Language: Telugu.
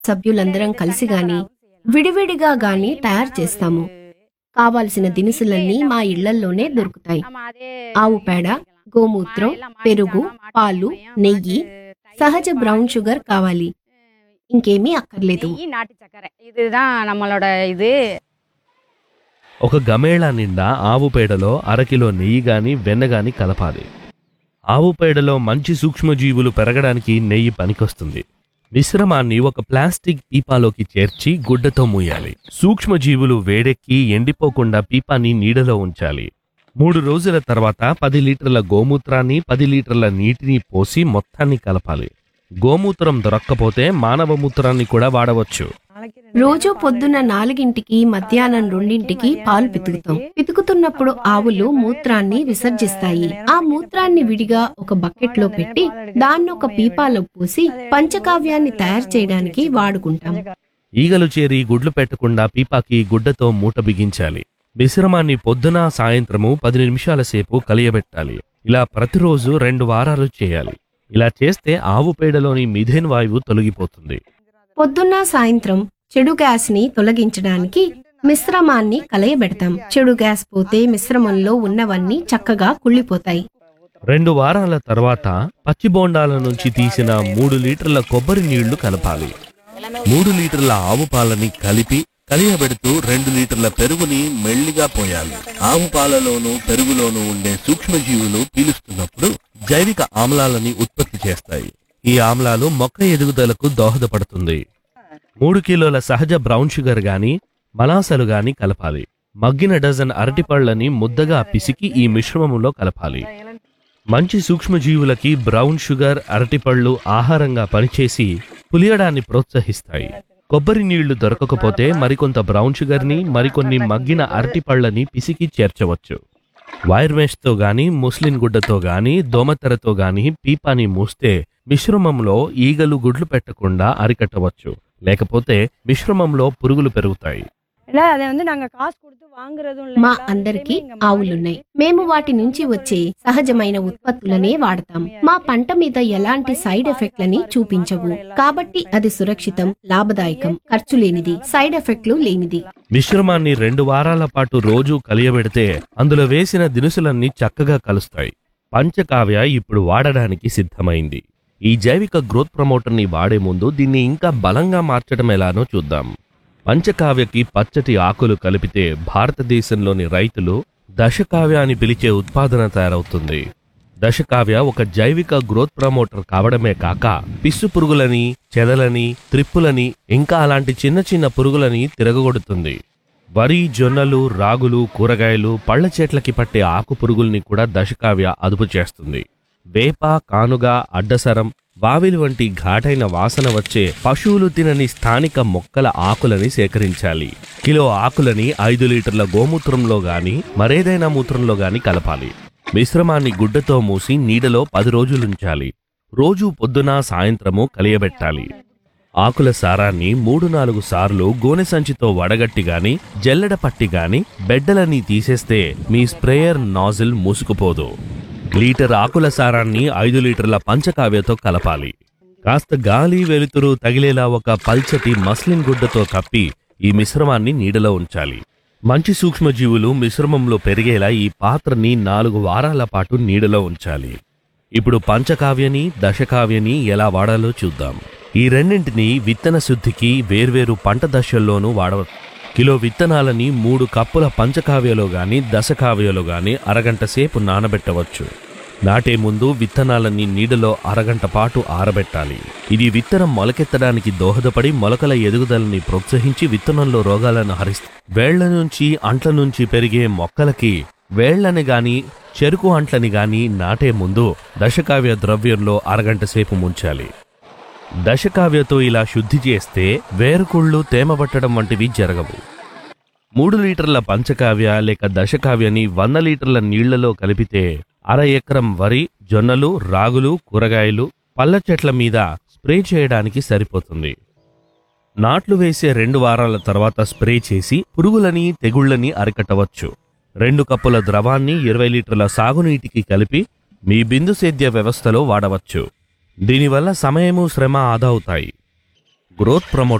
సభ్యులందరం కలిసి గాని విడివిడిగా గాని తయారు చేస్తాము కావాల్సిన దినుసులన్నీ మా ఇళ్లల్లోనే దొరుకుతాయి ఆవు పేడ గోమూత్రం పెరుగు పాలు నెయ్యి సహజ బ్రౌన్ షుగర్ కావాలి ఇంకేమీ అక్కర్లేదు நெய், நாட்டு சக்கரை இதுதான் நம்மளோட இது ఒక గమేళా నిండా ఆవు పేడలో అరకిలో నెయ్యి గాని వెన్న గాని కలపాలి ఆవు పేడలో మంచి సూక్ష్మజీవులు పెరగడానికి నెయ్యి పనికొస్తుంది మిశ్రమాన్ని ఒక ప్లాస్టిక్ పీపాలోకి చేర్చి గుడ్డతో మూయాలి సూక్ష్మజీవులు వేడెక్కి ఎండిపోకుండా పీపాని నీడలో ఉంచాలి మూడు రోజుల తర్వాత పది లీటర్ల గోమూత్రాన్ని పది లీటర్ల నీటిని పోసి మొత్తాన్ని కలపాలి గోమూత్రం దొరక్కపోతే మానవ మూత్రాన్ని కూడా వాడవచ్చు రోజు పొద్దున్న నాలుగింటికి మధ్యాహ్నం రెండింటికి పాలు పితుకుతాం పితుకుతున్నప్పుడు ఆవులు మూత్రాన్ని విసర్జిస్తాయి ఆ మూత్రాన్ని విడిగా ఒక బకెట్ లో పెట్టి దాన్ని ఒక పీపాలో పోసి పంచకావ్యాన్ని తయారు చేయడానికి వాడుకుంటాం ఈగలు చేరి గుడ్లు పెట్టకుండా పీపాకి గుడ్డతో మూట బిగించాలి మిశ్రమాన్ని పొద్దున సాయంత్రము పది నిమిషాల సేపు కలియబెట్టాలి ఇలా ప్రతిరోజు రెండు వారాలు చేయాలి ఇలా చేస్తే ఆవు పేడలోని మిథేన్ వాయువు తొలగిపోతుంది పొద్దున్న సాయంత్రం చెడు గ్యాస్ ని తొలగించడానికి మిశ్రమాన్ని కలయబెడతాం చెడు గ్యాస్ పోతే మిశ్రమంలో ఉన్నవన్నీ చక్కగా కుళ్ళిపోతాయి రెండు వారాల తర్వాత పచ్చి బోండాల నుంచి తీసిన మూడు లీటర్ల కొబ్బరి నీళ్లు కలపాలి మూడు లీటర్ల ఆవు పాలని కలిపి కలియబెడుతూ రెండు లీటర్ల పెరుగుని మెల్లిగా పోయాలి ఆవు పాలలోను పెరుగులోను ఉండే సూక్ష్మజీవులు పీలుస్తున్నప్పుడు జైవిక ఆమ్లాలని ఉత్పత్తి చేస్తాయి ఈ ఆమ్లాలు మొక్క ఎదుగుదలకు దోహదపడుతుంది మూడు కిలోల సహజ బ్రౌన్ షుగర్ గాని మలాసలు గాని కలపాలి మగ్గిన డజన్ అరటిపళ్ళని ముద్దగా పిసికి ఈ మిశ్రమంలో కలపాలి మంచి సూక్ష్మజీవులకి బ్రౌన్ షుగర్ అరటిపళ్ళు ఆహారంగా పనిచేసి పులియడాన్ని ప్రోత్సహిస్తాయి కొబ్బరి నీళ్లు దొరకకపోతే మరికొంత బ్రౌన్ షుగర్ని మరికొన్ని మగ్గిన అరటిపళ్ళని పిసికి చేర్చవచ్చు వైర్ మెష్తో గాని ముస్లిన్ గుడ్డతో గాని దోమతెరతో గాని పీపాని మూస్తే మిశ్రమంలో ఈగలు గుడ్లు పెట్టకుండా అరికట్టవచ్చు లేకపోతే మిశ్రమంలో పురుగులు పెరుగుతాయి இல்ல அதை வந்து நாங்க காசு கொடுத்து வாங்குறதும் இல்ல మా எல்லா అందరికీ விஷயமே இங்க ఆవులున్నాయి మేము వాటి నుంచి వచ్చే సహజమైన ఉత్పత్తులనే వాడతాం మా పంట మీద ఎలాంటి సైడ్ ఎఫెక్ట్లని చూపించవు కాబట్టి అది సురక్షితం లాభదాయకం ఖర్చు లేనిది సైడ్ ఎఫెక్ట్లు లేనిది మిశ్రమాన్ని రెండు వారాల పాటు రోజు కలియబెడితే అందులో వేసిన దినుసులన్నీ చక్కగా కలుస్తాయి పంచకావ్య ఇప్పుడు వాడడానికి సిద్ధమైంది ఈ జైవిక గ్రోత్ ప్రమోటర్ని వాడే ముందు దీన్ని ఇంకా బలంగా మార్చడం ఎలానో చూద్దాం పంచకావ్యకి పచ్చటి ఆకులు కలిపితే భారతదేశంలోని రైతులు దశకావ్య అని పిలిచే ఉత్పాదన తయారవుతుంది దశకావ్య ఒక జైవిక గ్రోత్ ప్రమోటర్ కావడమే కాక పిస్సు పురుగులని చెదలని త్రిప్పులని ఇంకా అలాంటి చిన్న చిన్న పురుగులని తిరగగొడుతుంది వరి జొన్నలు రాగులు కూరగాయలు పళ్ళ చెట్లకి పట్టే ఆకు పురుగుల్ని కూడా దశకావ్య అదుపు చేస్తుంది వేప కానుగ అడ్డసరం వావిలి వంటి ఘాటైన వాసన వచ్చే పశువులు తినని స్థానిక మొక్కల ఆకులని సేకరించాలి కిలో ఆకులని ఐదు లీటర్ల గోమూత్రంలో గాని మరేదైనా మూత్రంలో గాని కలపాలి మిశ్రమాన్ని గుడ్డతో మూసి నీడలో పది రోజులుంచాలి రోజు పొద్దున సాయంత్రము కలియబెట్టాలి ఆకుల సారాన్ని మూడు నాలుగు సార్లు గోనె సంచితో వడగట్టి గాని జల్లెడ పట్టి గాని బెడ్డలని తీసేస్తే మీ స్ప్రేయర్ నాజిల్ మూసుకుపోదు లీటర్ ఆకుల సారాన్ని ఐదు లీటర్ల పంచకావ్యతో కలపాలి కాస్త గాలి వెలుతురు తగిలేలా ఒక పల్చటి మస్లిన్ గుడ్డతో కప్పి ఈ మిశ్రమాన్ని నీడలో ఉంచాలి మంచి సూక్ష్మజీవులు మిశ్రమంలో పెరిగేలా ఈ పాత్రని నాలుగు వారాల పాటు నీడలో ఉంచాలి ఇప్పుడు పంచకావ్యని దశకావ్యని ఎలా వాడాలో చూద్దాం ఈ రెండింటిని విత్తన శుద్ధికి వేర్వేరు పంట దశల్లోనూ వాడవచ్చు కిలో విత్తనాలని మూడు కప్పుల పంచకావ్యలో గాని దశకావ్యలో గాని అరగంట సేపు నానబెట్టవచ్చు నాటే ముందు విత్తనాలని నీడలో అరగంట పాటు ఆరబెట్టాలి ఇది విత్తనం మొలకెత్తడానికి దోహదపడి మొలకల ఎదుగుదలని ప్రోత్సహించి విత్తనంలో రోగాలను హరిస్తుంది వేళ్ల నుంచి అంట్ల నుంచి పెరిగే మొక్కలకి వేళ్లని గాని చెరుకు అంట్లని గాని నాటే ముందు దశకావ్య ద్రవ్యంలో అరగంట సేపు ముంచాలి దశకావ్యతో ఇలా శుద్ధి చేస్తే వేరుకుళ్ళు తేమబట్టడం వంటివి జరగవు మూడు లీటర్ల పంచకావ్య లేక దశకావ్యని వంద లీటర్ల నీళ్లలో కలిపితే అర ఎకరం వరి జొన్నలు రాగులు కూరగాయలు పళ్ళ చెట్ల మీద స్ప్రే చేయడానికి సరిపోతుంది నాట్లు వేసే రెండు వారాల తర్వాత స్ప్రే చేసి పురుగులని తెగుళ్ళని అరికట్టవచ్చు రెండు కప్పుల ద్రవాన్ని ఇరవై లీటర్ల సాగునీటికి కలిపి మీ బిందు సేద్య వ్యవస్థలో వాడవచ్చు దీనివల్ల సమయము శ్రమ ఆదా అవుతాయి గ్రోత్ ప్రమోటర్